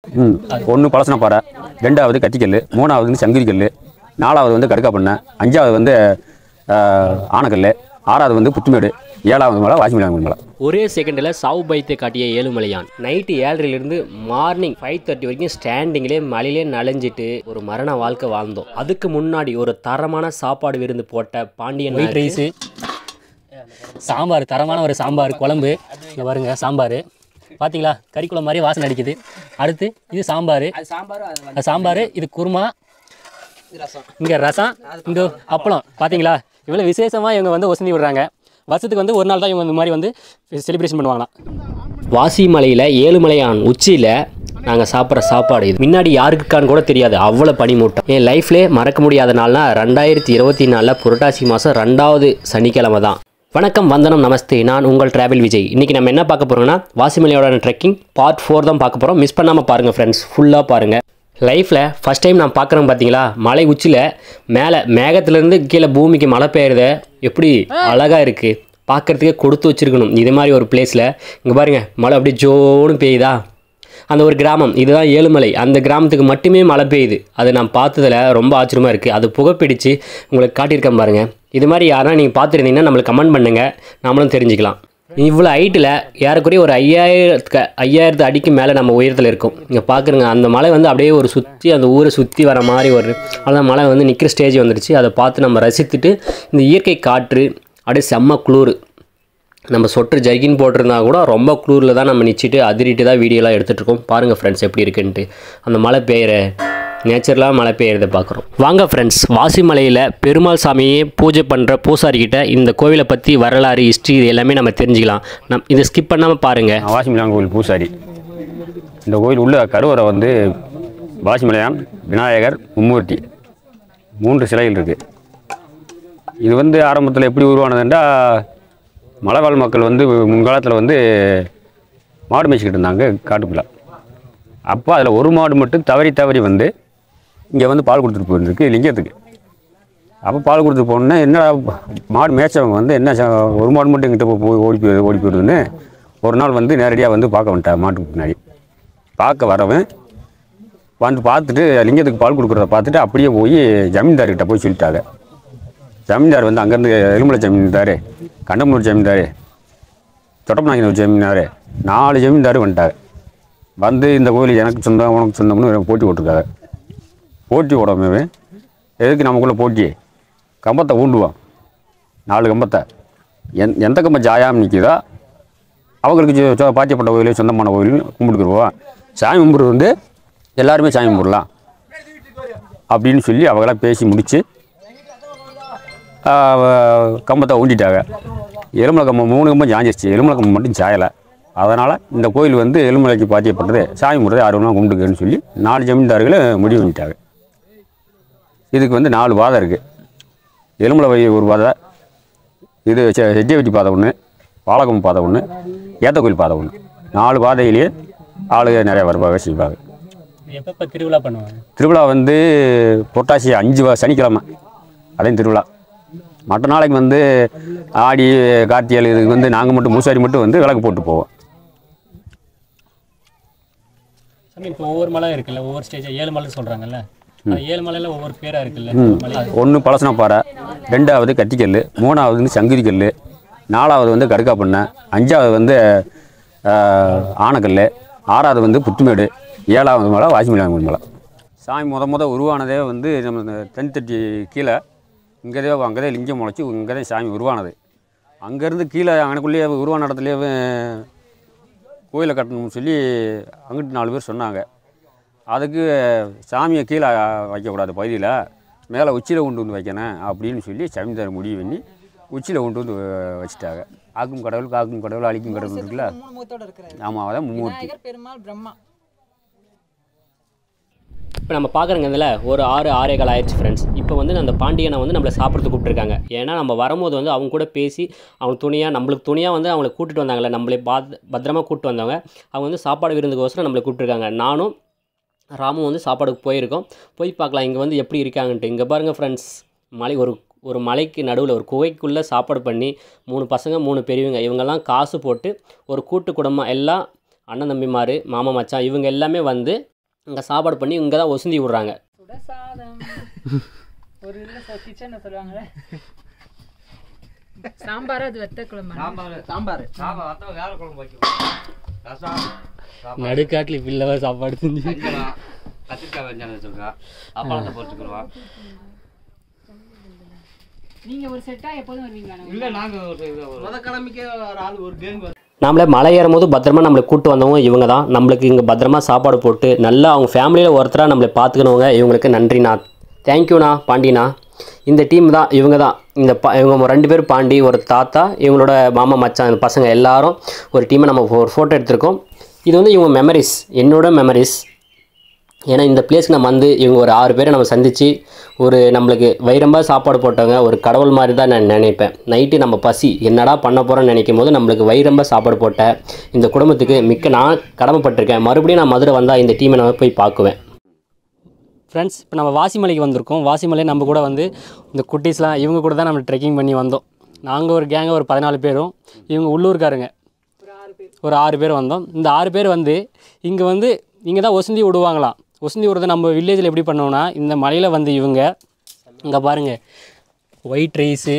ம் ஒன்று பழசனப்பாறை ரெண்டாவது கத்திக்கல் மூணாவது வந்து சங்கிரிக்கல் நாலாவது வந்து கடுக்கா பண்ணை அஞ்சாவது வந்து ஆஹ், ஆனக்கல் ஆறாவது வந்து புத்துமேடு ஏழாவது மலை வாசிமலை மலை ஒரே செகண்டில் சாவு பயத்தை காட்டிய ஏழுமலையான் நைட்டு ஏழரைலேருந்து மார்னிங் ஃபைவ் தேர்ட்டி வரைக்கும் ஸ்டாண்டிங்லே மலையிலே நனைஞ்சிட்டு ஒரு மரண வாழ்க்கை வாழ்ந்தோம் அதுக்கு முன்னாடி ஒரு தரமான சாப்பாடு விருந்து போட்ட பாண்டியன் ஒயிட் ரைஸு சாம்பார் தரமான ஒரு சாம்பார் குழம்பு இங்கே பாருங்க சாம்பார் பார்த்தீங்களா கறி குழம்பு மாதிரி வாசனை அடிக்குது அடுத்து இது சாம்பார் அது சாம்பார் இது குருமா இங்கே ரசம் இங்கே அப்பளம் பார்த்தீங்களா இவ்வளோ விசேஷமாக இவங்க வந்து ஒசந்தி விடுறாங்க வருஷத்துக்கு வந்து ஒரு நாள் தான் இவங்க இந்த மாதிரி வந்து செலிப்ரேஷன் பண்ணுவாங்களாம் வாசி மலையில் ஏழுமலையான் உச்சியில் நாங்கள் சாப்பிட்ற சாப்பாடு இது முன்னாடி யாருக்குக்கான்னு கூட தெரியாது அவ்வளோ பனிமூட்டம் என் லைஃப்லே மறக்க முடியாத நாள்னா ரெண்டாயிரத்தி இருபத்தி நாலில் புரட்டாசி மாதம் ரெண்டாவது சனிக்கிழமை தான் வணக்கம் வந்தனம் நமஸ்தே நான் உங்கள் டிராவல் விஜய் இன்றைக்கி நம்ம என்ன பார்க்க போகிறோம்னா வாசிமலையோட ட்ரெக்கிங் பார்ட் ஃபோர் தான் பார்க்க போகிறோம் மிஸ் பண்ணாமல் பாருங்கள் ஃப்ரெண்ட்ஸ் ஃபுல்லாக பாருங்கள் லைஃப்பில் ஃபஸ்ட் டைம் நான் பார்க்குறேன் பார்த்தீங்களா மலை உச்சியில் மேலே மேகத்துலேருந்து கீழே பூமிக்கு மழை பெய்யுறத எப்படி அழகாக இருக்குது பார்க்குறதுக்கே கொடுத்து வச்சிருக்கணும் இது மாதிரி ஒரு பிளேஸில் இங்கே பாருங்கள் மழை அப்படியே ஜோன்னு பெய்யுதா அந்த ஒரு கிராமம் இதுதான் ஏழுமலை அந்த கிராமத்துக்கு மட்டுமே மழை பெய்யுது அது நான் பார்த்ததில் ரொம்ப ஆச்சரியமாக இருக்குது அது புகைப்பிடிச்சு உங்களுக்கு காட்டியிருக்கேன் பாருங்கள் இது மாதிரி யாரா நீங்கள் பார்த்துருந்தீங்கன்னா நம்மளுக்கு கமெண்ட் பண்ணுங்கள் நம்மளும் தெரிஞ்சுக்கலாம் இவ்வளோ ஹைட்டில் ஏறக்குறைய ஒரு ஐயாயிரத்துக்கு ஐயாயிரத்து அடிக்கு மேலே நம்ம உயரத்தில் இருக்கும் இங்கே பார்க்குறங்க அந்த மலை வந்து அப்படியே ஒரு சுற்றி அந்த ஊரை சுற்றி வர மாதிரி ஒரு அந்த மலை வந்து நிற்கிற ஸ்டேஜ் வந்துடுச்சு அதை பார்த்து நம்ம ரசித்துட்டு இந்த இயற்கை காற்று அப்படியே செம்ம குளிர் நம்ம சொட்டர் ஜர்கின் போட்டிருந்தா கூட ரொம்ப குளிரில் தான் நம்ம நிச்சிட்டு அதிரிட்டு தான் வீடியோலாம் எடுத்துகிட்டு இருக்கோம் பாருங்கள் ஃப்ரெண்ட்ஸ் எப்படி இருக்குன்ட்டு அந்த மழை பெய்கிற நேச்சுரலாக மழை பெய்யறதை பார்க்குறோம் வாங்க ஃப்ரெண்ட்ஸ் வாசிமலையில் பெருமாள் சாமியை பூஜை பண்ணுற பூசாரிக்கிட்ட இந்த கோவிலை பற்றி வரலாறு ஹிஸ்ட்ரி இது எல்லாமே நம்ம தெரிஞ்சுக்கலாம் நம் இதை ஸ்கிப் பண்ணாமல் பாருங்கள் வாசிமலையான் கோவில் பூசாரி இந்த கோயில் உள்ள கருவறை வந்து வாசிமலையான் விநாயகர் மும்மூர்த்தி மூன்று சிலைகள் இருக்குது இது வந்து ஆரம்பத்தில் எப்படி உருவானதுன்றா மலைவாழ் மக்கள் வந்து முன்காலத்தில் வந்து மாடு மேய்ச்சிக்கிட்டு இருந்தாங்க காட்டுக்குள்ள அப்போ அதில் ஒரு மாடு மட்டும் தவறி தவறி வந்து இங்கே வந்து பால் கொடுத்துட்டு போயிருக்கு லிங்கத்துக்கு அப்போ பால் கொடுத்துட்டு போனோன்னே என்ன மாடு மேய்ச்சவங்க வந்து என்ன ச- ஒரு மாடு மட்டும் எங்கிட்ட போய் ஓடி போய் ஓடி போயிடுதுன்னு ஒரு நாள் வந்து நேரடியாக வந்து பார்க்க வந்துட்டேன் மாட்டுக்கு பின்னாடி பார்க்க வரவன் வந்து பார்த்துட்டு லிங்கத்துக்கு பால் கொடுக்குறத பார்த்துட்டு அப்படியே போய் ஜமீன்தார்கிட்ட போய் சொல்லிட்டாங்க ஜமீன்தார் வந்து அங்கேருந்து எலுமலை ஜமீன்தார் கண்டமனூர் ஜமீன்தார் தொட்டப்பநாயக்கனூர் ஜமீன்தார் நாலு ஜமீன்தார் வந்துட்டாங்க வந்து இந்த கோயில் எனக்கு சொந்தம் உனக்கு சொந்தம்னு போட்டி போட்டிருக்காங்க போட்டி போடாமவே எதுக்கு நமக்குள்ளே போட்டி கம்பத்தை ஊண்டுவான் நாலு கம்பத்தை எந் எந்த கம்பம் ஜாயாமல் நிற்கிதோ அவங்களுக்கு ஜோ- ஜோ- பாத்தியப்பட்ட கோயில் சொந்தமான கோயில் கும்பிட்டுக்குருவோம் சாமி கும்பிட்றது வந்து எல்லாருமே சாமி கும்பிடலாம் அப்படின்னு சொல்லி அவங்களாம் பேசி முடித்து கம்பத்தை ஊண்டிட்டாங்க எலுமலை கம்பம் மூணு கம்பம் சாஞ்சிருச்சு எலுமலை கம்பம் மட்டும் சாயலை அதனால் இந்த கோயில் வந்து எலுமலைக்கு பாத்தியப்பட்டது சாமி கும்பிட்றது ஆர்வமாக கும்பிட்டுக்கன்னு சொல்லி நாலு ஜமீன்தார்களை முடிவு பண்ணிட்டாங்க இதுக்கு வந்து நாலு பாதை இருக்குது எலுமலை வழி ஒரு பாதை இது செ- செட்டியவட்டி பாதை ஒன்று பாலகம் பாதை ஒன்று ஏத்த கோயில் பாதை ஒன்று நாலு பாதையிலேயே ஆளுங்க நிறையா வருவாங்க செய்வாங்க எப்போ திருவிழா பண்ணுவாங்க திருவிழா வந்து புரட்டாசி அஞ்சு வ- சனிக்கிழமை அதையும் திருவிழா மற்ற நாளைக்கு வந்து ஆடி கார்த்திகை இதுக்கு வந்து நாங்கள் மட்டும் மூசாரி மட்டும் வந்து விளக்கு போட்டு போவோம் சாமி இப்போ ஒவ்வொரு மலை இருக்குல்ல ஒவ்வொரு ஸ்டேஜ் ஏழு மலை சொல்கிறாங்கல்ல அது ஏழு மலையில் ஒவ்வொரு பேராக இருக்குல்ல மலை ஒன்று பழசனப்பாறை ரெண்டாவது கத்திக்கல் மூணாவது வந்து சங்கிரிக்கல் நாலாவது வந்து கடுக்கா பண்ணை அஞ்சாவது வந்து ஆஹ், ஆனக்கல் ஆறாவது வந்து புத்துமேடு ஏழாவது மலை வாசிமலை மலை சாமி முத முத உருவானதே வந்து நம்ம இந்த தென்தட்டி கீழே இங்கேதே அங்கேதே லிங்கம் முளைச்சி இங்கேதே சாமி உருவானது அங்கேருந்து கீழே அங்கனக்குள்ளேயே உருவான இடத்துலையே கோயிலை கட்டணும்னு சொல்லி அங்கிட்டு நாலு பேர் சொன்னாங்க அதுக்கு சாமியை கீழே வைக்கக்கூடாது பகுதியில் மேலே உச்சியில் கொண்டு வந்து வைக்கணும் அப்படின்னு சொல்லி ஜமீன்தார் முடிவு பண்ணி உச்சியில் கொண்டு வந்து வச்சுட்டாங்க ஆக்கும் கடவுள் காக்கும் கடவுள் அழிக்கும் கடவுள் இருக்குல்ல மூணு முகத்தோட இருக்கிறாரு ஆமாம் அதான் மும்மூர்த்தி விநாயகர் பெருமாள் பிரம்மா இப்போ நம்ம பார்க்குறங்க இதில் ஒரு ஆறு ஆறே கால் ஆயிடுச்சு ஃப்ரெண்ட்ஸ் இப்போ வந்து அந்த பாண்டியனை வந்து நம்மளை சாப்பிட்றதுக்கு கூப்பிட்டுருக்காங்க ஏன்னா நம்ம வரும்போது வந்து அவங்க கூட பேசி அவங்க துணியாக நம்மளுக்கு துணியாக வந்து அவங்கள கூட்டிட்டு வந்தாங்கல்ல நம்மளே பாத் பத்திரமா கூப்பிட்டு வந்தவங்க அவங்க வந்து சாப்பாடு விருந்துக்கோசரம் நம்மளை கூப்பிட்டுருக்காங்க நானும் ராமும் வந்து சாப்பாடுக்கு போயிருக்கோம் போய் பார்க்கலாம் இங்கே வந்து எப்படி இருக்காங்கன்ட்டு இங்கே பாருங்கள் ஃப்ரெண்ட்ஸ் மலை ஒரு ஒரு மலைக்கு நடுவில் ஒரு குகைக்குள்ளே சாப்பாடு பண்ணி மூணு பசங்க மூணு பெரியவங்க இவங்கெல்லாம் காசு போட்டு ஒரு கூட்டு குடும்பம் எல்லாம் அண்ணன் தம்பிமார் மாமா மச்சான் இவங்க எல்லாமே வந்து இங்கே சாப்பாடு பண்ணி இங்கே தான் ஒசுந்தி விட்றாங்க சுடசாதம் ஒரு இல்லை சார் கிச்சனை சொல்லுவாங்களே சாம்பார் அது வெத்த குழம்பு சாம்பார் நடுக்காட்டில் பில்லவா சாப்பாடு செஞ்சு கத்திரிக்காய் வெஞ்சானம் சொல்கிறா அப்பளத்தை பொறுத்துக்குருவான் நீங்க ஒரு செட்டா எப்போதும் வருவீங்களா இல்லை நாங்கள் முத கிழமைக்கே ஒரு ஆள் ஒரு கேங் நம்மளை மலை ஏறும் போது பத்திரமா நம்மளை கூட்டு வந்தவங்க இவங்க தான் நம்மளுக்கு இங்கே பத்திரமா சாப்பாடு போட்டு நல்லா அவங்க ஃபேமிலியில் ஒருத்தராக நம்மளை பார்த்துக்கணவங்க இவங்களுக்கு நன்றிண்ணா தேங்க்யூண்ணா பாண்டிண்ணா இந்த டீம் தான் இவங்க தான் இந்த பா இவங்க ரெண்டு பேர் பாண்டி ஒரு தாத்தா இவங்களோட மாமா மச்சான் பசங்க எல்லாரும் ஒரு டீமை நம்ம ஒரு ஃபோட்டோ எடுத்திருக்கோம் இது வந்து இவங்க மெமரிஸ் என்னோட மெமரிஸ் ஏன்னா இந்த பிளேஸ்க்கு நம்ம வந்து இவங்க ஒரு ஆறு பேரை நம்ம சந்தித்து ஒரு நம்மளுக்கு வைரம்பா சாப்பாடு போட்டவங்க ஒரு கடவுள் மாதிரி தான் நான் நினைப்பேன் நைட்டு நம்ம பசி என்னடா பண்ண போகிறோம்னு நினைக்கும் போது நம்மளுக்கு வைரம்பா சாப்பாடு போட்ட இந்த குடும்பத்துக்கு மிக்க நான் கடமைப்பட்டிருக்கேன் மறுபடியும் நான் மதுரை வந்தால் இந்த டீமை நான் போய் பார்க்குவேன் ஃப்ரெண்ட்ஸ் இப்போ நம்ம வாசிமலைக்கு வந்திருக்கோம் வாசிமலை நம்ம கூட வந்து இந்த குட்டீஸ்லாம் இவங்க கூட தான் நம்ம ட்ரெக்கிங் பண்ணி வந்தோம் நாங்கள் ஒரு கேங்க ஒரு பதினாலு பேரும் இவங்க உள்ளூர்காரங்க ஒரு ஆறு பேர் வந்தோம் இந்த ஆறு பேர் வந்து இங்கே வந்து இங்கே தான் ஒசுந்தி விடுவாங்களாம் ஒசுந்தி விடுறத நம்ம வில்லேஜில் எப்படி பண்ணோம்னா இந்த மலையில் வந்து இவங்க இங்கே பாருங்கள் ஒயிட் ரைஸு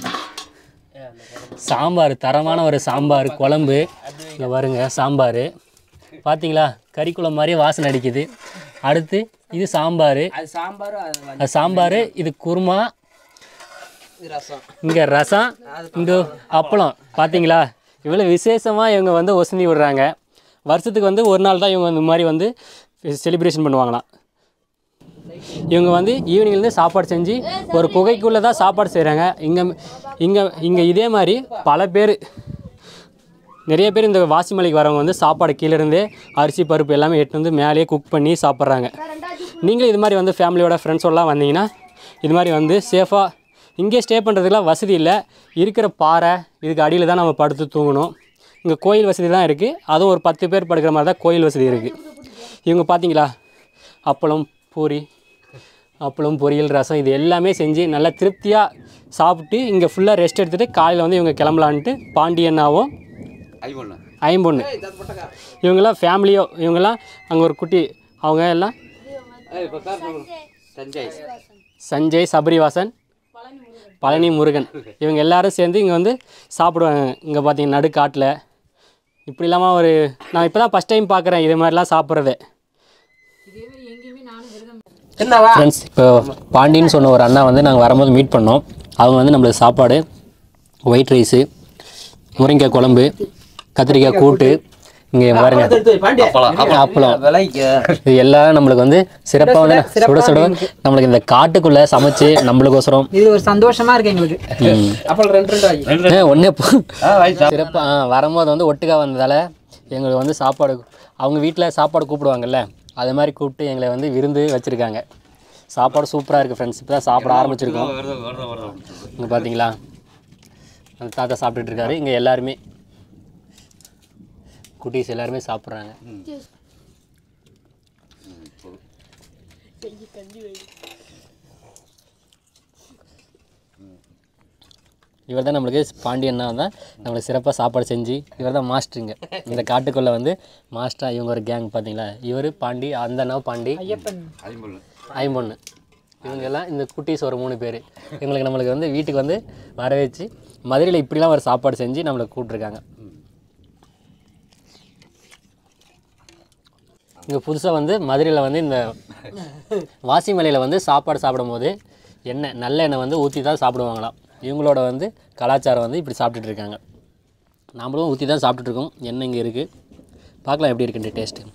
சாம்பார் தரமான ஒரு சாம்பார் குழம்பு இங்கே பாருங்க சாம்பார் பார்த்தீங்களா கறி குழம்பு மாதிரியே வாசனை அடிக்குது அடுத்து இது சாம்பார் அது சாம்பார் அது அது சாம்பார் இது குருமா ரசம் இங்கே ரசம் இங்கே அப்பளம் பார்த்தீங்களா இவ்வளோ விசேஷமாக இவங்க வந்து ஒசந்தி விடுறாங்க வருஷத்துக்கு வந்து ஒரு நாள் தான் இவங்க இந்த மாதிரி வந்து செலிப்ரேஷன் பண்ணுவாங்களாம் இவங்க வந்து ஈவினிங்லேருந்து சாப்பாடு செஞ்சு ஒரு குகைக்குள்ளே தான் சாப்பாடு செய்கிறாங்க இங்கே இங்கே இங்கே இதே மாதிரி பல பேர் நிறைய பேர் இந்த வாசிமலைக்கு வரவங்க வந்து சாப்பாடு கீழே இருந்தே அரிசி பருப்பு எல்லாமே எடுத்து வந்து மேலேயே குக் பண்ணி சாப்பிட்றாங்க நீங்களும் இது மாதிரி வந்து ஃபேமிலியோட ஃப்ரெண்ட்ஸோடலாம் வந்தீங்கன்னா இது மாதிரி வந்து சேஃபாக இங்கே ஸ்டே பண்ணுறதுக்குலாம் வசதி இல்லை இருக்கிற பாறை இதுக்கு அடியில் தான் நம்ம படுத்து தூங்கணும் இங்கே கோயில் வசதி தான் இருக்குது அதுவும் ஒரு பத்து பேர் படுக்கிற மாதிரி தான் கோயில் வசதி இருக்குது இவங்க பார்த்தீங்களா அப்பளம் பூரி அப்பளம் பொரியல் ரசம் இது எல்லாமே செஞ்சு நல்லா திருப்தியாக சாப்பிட்டு இங்கே ஃபுல்லாக ரெஸ்ட் எடுத்துகிட்டு காலையில் வந்து இவங்க கிளம்பலான்ட்டு பாண்டியண்ணாவும் ஐம்பொண்ணு ஐம்பொண்ணு இவங்கெல்லாம் ஃபேமிலியோ இவங்கெல்லாம் அங்கே ஒரு குட்டி அவங்க எல்லாம் இப்போ பேர் சொல்லு சஞ்சய் சஞ்சய் சபரிவாசன் பழனி முருகன் இவங்க எல்லாரும் சேர்ந்து இங்கே வந்து சாப்பிடுவாங்க இங்கே பார்த்தீங்க நடுக்காட்டில் இப்படி இல்லாமல் ஒரு நான் இப்போ தான் ஃபஸ்ட் டைம் பார்க்குறேன் இது மாதிரிலாம் சாப்பிட்றது என்னவா ஃப்ரெண்ட்ஸ் இப்போ பாண்டின்னு சொன்ன ஒரு அண்ணா வந்து நாங்கள் வரும்போது மீட் பண்ணோம் அவங்க வந்து நம்மளுக்கு சாப்பாடு ஒயிட் ரைஸு முருங்கைக்காய் குழம்பு கத்திரிக்காய் கூட்டு இங்கே பாருங்க அப்பளம் விலைக்கு இது எல்லாம் நம்மளுக்கு வந்து சிறப்பாக வந்து சுட சுட நம்மளுக்கு இந்த காட்டுக்குள்ளே சமைச்சு நம்மளுக்கோசரம் இது ஒரு சந்தோஷமா இருக்கு எங்களுக்கு அப்பளம் ரெண்டு ரெண்டு ஆகி ஒன்றே ஆ வாங்கி சிறப்பாக வரும்போது வந்து ஒட்டுக்கா வந்ததால் எங்களுக்கு வந்து சாப்பாடு அவங்க வீட்டில் சாப்பாடு கூப்பிடுவாங்கல்ல அது மாதிரி கூப்பிட்டு எங்களை வந்து விருந்து வச்சுருக்காங்க சாப்பாடு சூப்பராக இருக்குது ஃப்ரெண்ட்ஸ் இப்போ தான் சாப்பிட ஆரம்பிச்சிருக்கோம் இங்கே பார்த்தீங்களா அந்த தாத்தா சாப்பிட்டுட்டு இருக்காரு இங்கே எல்லாருமே குட்டீஸ் எல்லாருமே சாப்பிட்றாங்க இவர் தான் நம்மளுக்கு பாண்டியன்னா தான் நம்மளுக்கு சிறப்பாக சாப்பாடு செஞ்சு இவர் தான் மாஸ்டருங்க இந்த காட்டுக்குள்ளே வந்து மாஸ்டராக இவங்க ஒரு கேங் பார்த்தீங்களா இவர் பாண்டி அந்த அண்ணா பாண்டி ஐயப்பன் ஐம்பொண்ணு ஐம்பொண்ணு இவங்கெல்லாம் இந்த குட்டீஸ் ஒரு மூணு பேர் இவங்களுக்கு நம்மளுக்கு வந்து வீட்டுக்கு வந்து வர வச்சு மதுரையில் இப்படிலாம் ஒரு சாப்பாடு செஞ்சு நம்மளுக்கு கூப்பிட்ருக்காங்க இங்கே புதுசாக வந்து மதுரையில் வந்து இந்த வாசிமலையில் வந்து சாப்பாடு சாப்பிடும்போது எண்ணெய் நல்ல எண்ணெய் வந்து ஊற்றி தான் சாப்பிடுவாங்களாம் இவங்களோட வந்து கலாச்சாரம் வந்து இப்படி சாப்பிட்டுட்டு இருக்காங்க நாமளும் ஊற்றி தான் சாப்பிட்டுட்டு இருக்கோம் எண்ணெய் இங்கே இருக்குது பார்க்கலாம் எப்படி இருக்குன்ற டேஸ்ட்டு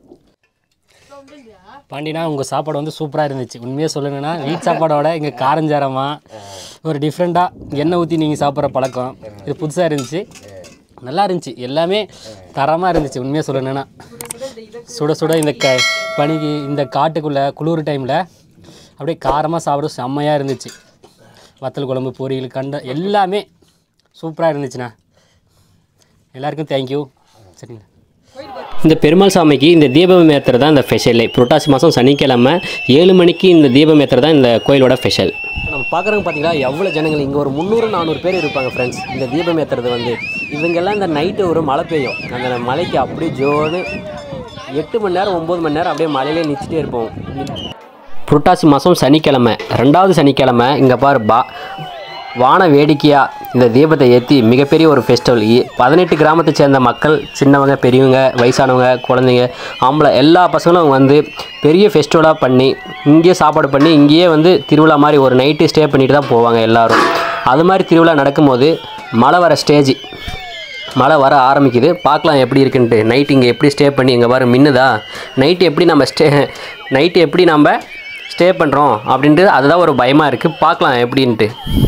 பாண்டினா உங்கள் சாப்பாடு வந்து சூப்பராக இருந்துச்சு உண்மையாக சொல்லணும்னா வீட் சாப்பாடோட இங்கே காரஞ்சாரமாக ஒரு டிஃப்ரெண்ட்டாக எண்ணெய் ஊற்றி நீங்கள் சாப்பிட்ற பழக்கம் இது புதுசாக இருந்துச்சு நல்லா இருந்துச்சு எல்லாமே தரமாக இருந்துச்சு உண்மையாக சொல்லணும்னா சுட சுட இந்த க பனிக்கு இந்த காட்டுக்குள்ளே குளிர் டைமில் அப்படியே காரமாக சாப்பிட செம்மையாக இருந்துச்சு வத்தல் குழம்பு பொரியல் கண்ட எல்லாமே சூப்பராக இருந்துச்சுண்ணா எல்லாருக்கும் தேங்க்யூ சரிங்க இந்த பெருமாள் சாமிக்கு இந்த தீபம் ஏற்றுறது தான் இந்த ஸ்பெஷலே புரட்டாசி மாதம் சனிக்கிழமை ஏழு மணிக்கு இந்த தீபம் ஏற்றுறது தான் இந்த கோயிலோட ஸ்பெஷல் நம்ம பார்க்குறவங்க பார்த்தீங்களா எவ்வளோ ஜனங்கள் இங்கே ஒரு முந்நூறு நானூறு பேர் இருப்பாங்க ஃப்ரெண்ட்ஸ் இந்த தீபம் ஏற்றுறது வந்து இவங்கெல்லாம் இந்த நைட்டு ஒரு மழை பெய்யும் அந்த மலைக்கு அப்படியே ஜோன்னு எட்டு மணி நேரம் ஒம்பது மணி நேரம் அப்படியே மலையிலே நிற்சிட்டே இருப்போம் புரட்டாசி மாதம் சனிக்கிழமை ரெண்டாவது சனிக்கிழமை இங்கே பாரு பா வான வேடிக்கையாக இந்த தீபத்தை ஏற்றி மிகப்பெரிய ஒரு ஃபெஸ்டிவல் பதினெட்டு கிராமத்தை சேர்ந்த மக்கள் சின்னவங்க பெரியவங்க வயசானவங்க குழந்தைங்க ஆம்பளை எல்லா பசங்களும் வந்து பெரிய ஃபெஸ்டிவலாக பண்ணி இங்கேயே சாப்பாடு பண்ணி இங்கேயே வந்து திருவிழா மாதிரி ஒரு நைட்டு ஸ்டே பண்ணிட்டு தான் போவாங்க எல்லாரும் அது மாதிரி திருவிழா நடக்கும்போது மழை வர ஸ்டேஜ் மழை வர ஆரம்பிக்குது பார்க்கலாம் எப்படி இருக்குன்ட்டு நைட் இங்கே எப்படி ஸ்டே பண்ணி இங்கே பாரு மின்னுதா நைட்டு எப்படி நம்ம ஸ்டே நைட்டு எப்படி நம்ம ஸ்டே பண்ணுறோம் அப்படின்ட்டு அதுதான் ஒரு பயமாக இருக்குது பார்க்கலாம் எப்படின்ட்டு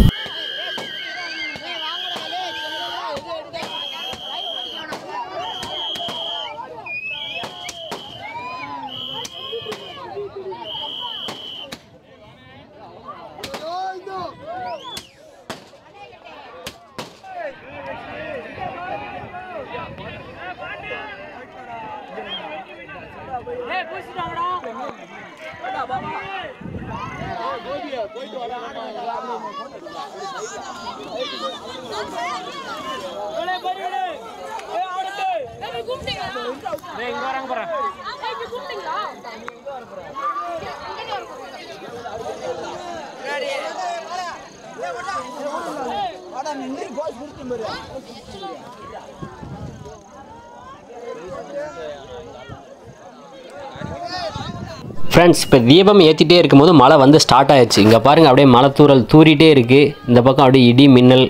ஃப்ரெண்ட்ஸ் இப்போ தீபம் ஏற்றிட்டே இருக்கும்போது மழை வந்து ஸ்டார்ட் ஆயிடுச்சு இங்கே பாருங்கள் அப்படியே மழை தூறல் தூறிட்டே இருக்குது இந்த பக்கம் அப்படியே இடி மின்னல்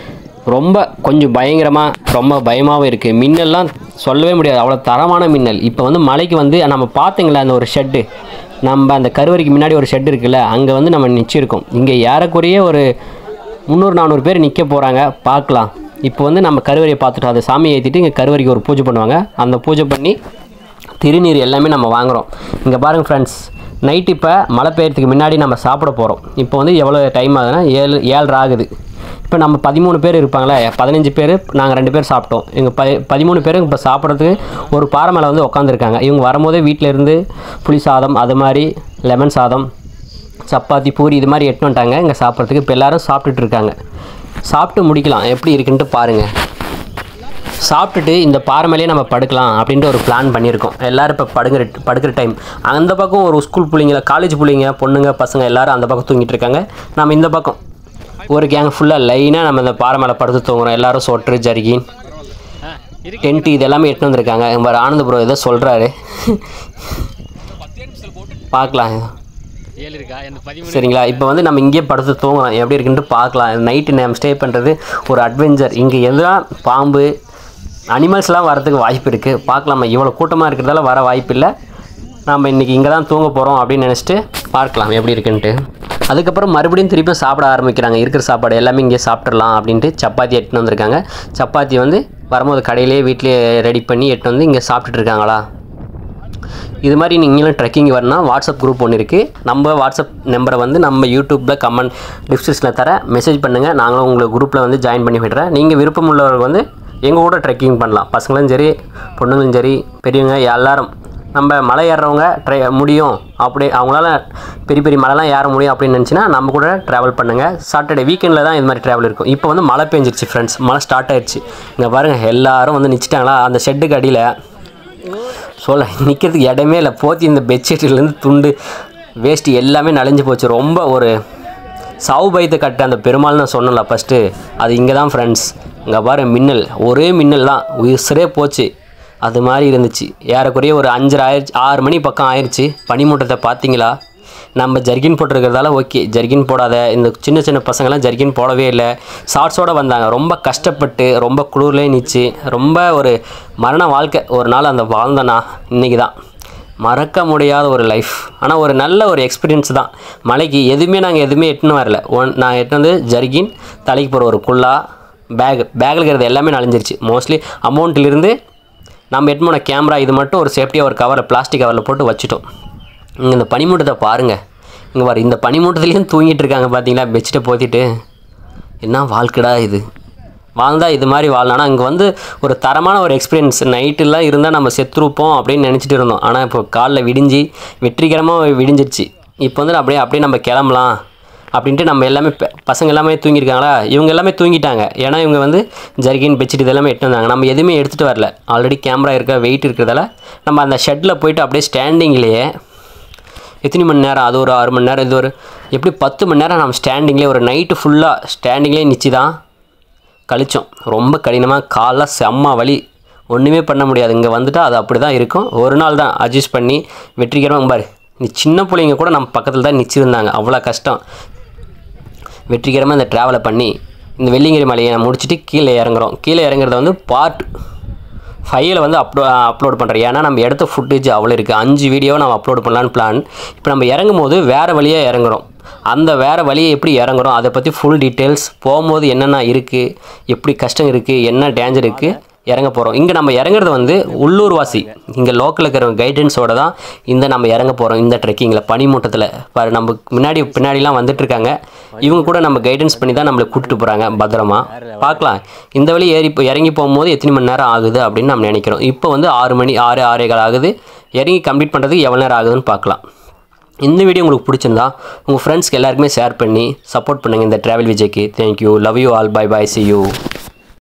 ரொம்ப கொஞ்சம் பயங்கரமாக ரொம்ப பயமாகவும் இருக்குது மின்னல்லாம் சொல்லவே முடியாது அவ்வளோ தரமான மின்னல் இப்போ வந்து மலைக்கு வந்து நம்ம பார்த்தீங்களா அந்த ஒரு ஷெட்டு நம்ம அந்த கருவறைக்கு முன்னாடி ஒரு ஷெட் இருக்குல்ல அங்கே வந்து நம்ம நிச்சிருக்கோம் இங்கே ஏறக்குறைய ஒரு முந்நூறு நானூறு பேர் நிற்க போகிறாங்க பார்க்கலாம் இப்போ வந்து நம்ம கருவறையை பார்த்துட்டோம் அந்த சாமியை ஏற்றிட்டு இங்கே கருவறைக்கு ஒரு பூஜை பண்ணுவாங்க அந்த பூஜை பண்ணி திருநீர் எல்லாமே நம்ம வாங்குகிறோம் இங்கே பாருங்கள் ஃப்ரெண்ட்ஸ் நைட் இப்போ மழை பெய்யறதுக்கு முன்னாடி நம்ம சாப்பிட போகிறோம் இப்போ வந்து எவ்வளோ டைம் ஆகுதுன்னா ஏழு ஏழரை ஆகுது இப்போ நம்ம பதிமூணு பேர் இருப்பாங்களே பதினஞ்சு பேர் நாங்கள் ரெண்டு பேர் சாப்பிட்டோம் இங்கே ப பதிமூணு பேர் இப்போ சாப்பிட்றதுக்கு ஒரு பாறை மேலே வந்து உட்காந்துருக்காங்க இவங்க வரும்போதே வீட்டில் இருந்து புளி சாதம் அது மாதிரி லெமன் சாதம் சப்பாத்தி பூரி இது மாதிரி எட்டு வந்துட்டாங்க இங்கே சாப்பிட்றதுக்கு இப்போ எல்லாரும் சாப்பிட்டுட்டு இருக்காங்க சாப்பிட்டு முடிக்கலாம் எப்படி இருக்குன்ட்டு பாருங்கள் சாப்பிட்டுட்டு இந்த பாறை மேலேயே நம்ம படுக்கலாம் அப்படின்ட்டு ஒரு பிளான் பண்ணியிருக்கோம் எல்லோரும் இப்போ படுக்கிற படுக்கிற டைம் அந்த பக்கம் ஒரு ஸ்கூல் பிள்ளைங்க காலேஜ் பிள்ளைங்க பொண்ணுங்க பசங்க எல்லாரும் அந்த பக்கம் தூங்கிட்டு இருக்காங்க நம்ம இந்த பக்கம் ஒரு கேங் ஃபுல்லாக லைனாக நம்ம இந்த பாறை மேலே படுத்து தூங்குறோம் எல்லாரும் சொட்ரு ஜர்கின் டென்ட்டு இது எல்லாமே எட்டு வந்திருக்காங்க இவர் ஆனந்த ப்ரோ ஏதோ சொல்கிறாரு பார்க்கலாம் ஏழு இருக்கா இந்த பதிமூணு சரிங்களா இப்போ வந்து நம்ம இங்கேயே படுத்து தூங்கலாம் எப்படி இருக்குன்ட்டு பார்க்கலாம் நைட்டு நம்ம ஸ்டே பண்ணுறது ஒரு அட்வென்ச்சர் இங்கே எதுலாம் பாம்பு அனிமல்ஸ்லாம் வரதுக்கு வாய்ப்பு இருக்குது பார்க்கலாமா இவ்வளோ கூட்டமாக இருக்கிறதால வர வாய்ப்பு இல்லை நம்ம இன்றைக்கி இங்கே தான் தூங்க போகிறோம் அப்படின்னு நினச்சிட்டு பார்க்கலாம் எப்படி இருக்குன்ட்டு அதுக்கப்புறம் மறுபடியும் திருப்பி சாப்பிட ஆரம்பிக்கிறாங்க இருக்கிற சாப்பாடு எல்லாமே இங்கே சாப்பிட்றலாம் அப்படின்ட்டு சப்பாத்தி எடுத்துன்னு வந்திருக்காங்க சப்பாத்தி வந்து வரும்போது கடையிலேயே வீட்டிலேயே ரெடி பண்ணி எடுத்துன்னு வந்து இங்கே சாப்பிட்டுட்டு இருக்காங்களா இது மாதிரி நீங்களும் ட்ரெக்கிங் வரணும்னா வாட்ஸ்அப் குரூப் ஒன்று இருக்குது நம்ம வாட்ஸ்அப் நம்பரை வந்து நம்ம யூடியூப்பில் கமெண்ட் டிஸ்கிரிப்ஷனில் தர மெசேஜ் பண்ணுங்கள் நாங்களும் உங்களுக்கு குரூப்பில் வந்து ஜாயின் பண்ணி விடுறேன் நீங்கள் விருப்பம் உள்ளவர்கள் வந்து எங்கள் கூட ட்ரெக்கிங் பண்ணலாம் பசங்களும் சரி பொண்ணுங்களும் சரி பெரியவங்க எல்லாரும் நம்ம மலை ஏறுறவங்க ட்ரை முடியும் அப்படி அவங்களால பெரிய பெரிய மலைலாம் ஏற முடியும் அப்படின்னு நினச்சின்னா நம்ம கூட ட்ராவல் பண்ணுங்கள் சாட்டர்டே வீக்கெண்டில் தான் இது மாதிரி ட்ராவல் இருக்கும் இப்போ வந்து மழை பெஞ்சிருச்சு ஃப்ரெண்ட்ஸ் மழை ஸ்டார்ட் ஆயிடுச்சு இங்கே பாருங்கள் எல்லாரும் வந்து நிச்சிட்டாங்களா அந்த ஷெட்டுக்கு அடியில் சொல்ல நிற்கிறதுக்கு இடமே இல்லை போத்தி இந்த பெட்ஷீட்லேருந்து துண்டு வேஷ்டி எல்லாமே நனைஞ்சு போச்சு ரொம்ப ஒரு சாவு பயத்தை கட்ட அந்த பெருமாள் நான் சொன்னல ஃபஸ்ட்டு அது இங்கே தான் ஃப்ரெண்ட்ஸ் இங்கே பாரு மின்னல் ஒரே மின்னல் தான் உயிரே போச்சு அது மாதிரி இருந்துச்சு ஏறக்குறைய ஒரு அஞ்சரை ஆயிடுச்சு ஆறு மணி பக்கம் ஆயிடுச்சு பனிமூட்டத்தை பார்த்தீங்களா நம்ம ஜர்கின் போட்டிருக்கிறதால ஓகே ஜர்கின் போடாத இந்த சின்ன சின்ன பசங்கள்லாம் ஜர்கின் போடவே இல்லை ஷார்ட்ஸோடு வந்தாங்க ரொம்ப கஷ்டப்பட்டு ரொம்ப குளிர்லேயே நிச்சு ரொம்ப ஒரு மரண வாழ்க்கை ஒரு நாள் அந்த வாழ்ந்தனா இன்றைக்கி தான் மறக்க முடியாத ஒரு லைஃப் ஆனால் ஒரு நல்ல ஒரு எக்ஸ்பீரியன்ஸ் தான் மலைக்கு எதுவுமே நாங்கள் எதுவுமே எட்டுன்னு வரல ஒன் நான் எட்டு வந்து ஜர்கின் தலைக்கு போகிற ஒரு குல்லா பேக் பேக்கில் இருக்கிறது எல்லாமே நனைஞ்சிருச்சு மோஸ்ட்லி அமௌண்ட்டிலிருந்து நம்ம எட்டு போன கேமரா இது மட்டும் ஒரு சேஃப்டியாக ஒரு கவரில் பிளாஸ்டிக் கவரில் போட்டு வச்சுட்டோம் இங்கே இந்த பனிமூட்டத்தை பாருங்கள் இங்கே பாரு இந்த பனிமூட்டத்துலேயும் தூங்கிட்டு இருக்காங்க பார்த்தீங்களா பெட்ஷீட்டை போத்திட்டு என்ன வாழ்க்கைடா இது வாழ்ந்தா இது மாதிரி வாழலாம் இங்கே வந்து ஒரு தரமான ஒரு எக்ஸ்பீரியன்ஸ் நைட்டெல்லாம் இருந்தால் நம்ம செத்துருப்போம் அப்படின்னு நினச்சிட்டு இருந்தோம் ஆனால் இப்போ காலைல விடிஞ்சு வெற்றிகரமாக விடிஞ்சிருச்சு இப்போ வந்து அப்படியே அப்படியே நம்ம கிளம்பலாம் அப்படின்ட்டு நம்ம எல்லாமே பெ- பசங்க எல்லாமே தூங்கியிருக்காங்களா இவங்க எல்லாமே தூங்கிட்டாங்க ஏன்னா இவங்க வந்து ஜர்கின் பெட்ஷீட் இதெல்லாமே எடுத்து வந்தாங்க நம்ம எதுவுமே எடுத்துகிட்டு வரல ஆல்ரெடி கேமரா இருக்க வெயிட் இருக்கிறதால நம்ம அந்த ஷெட்டில் போயிட்டு அப்படியே ஸ்டாண்டிங்லேயே எத்தனை மணி நேரம் அது ஒரு ஆறு மணி நேரம் இது ஒரு எப்படி பத்து மணி நேரம் நம்ம ஸ்டாண்டிங்லேயே ஒரு நைட்டு ஃபுல்லாக ஸ்டாண்டிங்லேயே நிச்சு தான் கழிச்சோம் ரொம்ப கடினமாக காலைல செம்ம வலி ஒன்றுமே பண்ண முடியாது இங்கே வந்துட்டால் அது அப்படி தான் இருக்கும் ஒரு நாள் தான் அட்ஜஸ்ட் பண்ணி வெற்றிகரமாக பாரு நீ சின்ன பிள்ளைங்க கூட நம்ம பக்கத்தில் தான் நிச்சிருந்தாங்க அவ்வளோ கஷ்டம் வெற்றிகரமாக இந்த ட்ராவலை பண்ணி இந்த வெள்ளிங்கிரி மலையை முடிச்சுட்டு கீழே இறங்குறோம் கீழே இறங்குறத வந்து பார்ட் ஃபைவ்ல வந்து அப்லோ அப்லோட் பண்ணுறேன் ஏன்னா நம்ம எடுத்த ஃபுட்டேஜ் அவ்வளோ இருக்குது அஞ்சு வீடியோ நம்ம அப்லோட் பண்ணலான்னு பிளான் இப்போ நம்ம இறங்கும் போது வேறு வழியாக இறங்குறோம் அந்த வேறு வழியை எப்படி இறங்குறோம் அதை பற்றி ஃபுல் டீட்டெயில்ஸ் போகும்போது என்னென்ன இருக்குது எப்படி கஷ்டம் இருக்குது என்ன டேஞ்சர் இருக்குது இறங்க போகிறோம் இங்கே நம்ம இறங்குறது வந்து உள்ளூர்வாசி இங்கே லோக்கலில் இருக்கிற கைடன்ஸோட தான் இந்த நம்ம இறங்க போகிறோம் இந்த ட்ரெக்கிங்கில் பனிமூட்டத்தில் பாரு நம்ம முன்னாடி பின்னாடிலாம் வந்துட்டு இருக்காங்க இவங்க கூட நம்ம கைடன்ஸ் பண்ணி தான் நம்மளை கூட்டிட்டு போகிறாங்க பத்திரமா பார்க்கலாம் இந்த வழி ஏறி இப்போ இறங்கி போகும்போது எத்தனை மணி நேரம் ஆகுது அப்படின்னு நம்ம நினைக்கிறோம் இப்போ வந்து ஆறு மணி ஆறு ஆறேகால் ஆகுது இறங்கி கம்ப்ளீட் பண்ணுறதுக்கு எவ்வளோ நேரம் ஆகுதுன்னு பார்க்கலாம் இந்த வீடியோ உங்களுக்கு பிடிச்சிருந்தா உங்கள் ஃப்ரெண்ட்ஸ்க்கு எல்லாருக்குமே ஷேர் பண்ணி சப்போர்ட் பண்ணுங்கள் இந்த ட்ராவல் விஜய்க்கு thank you love you all bye bye see you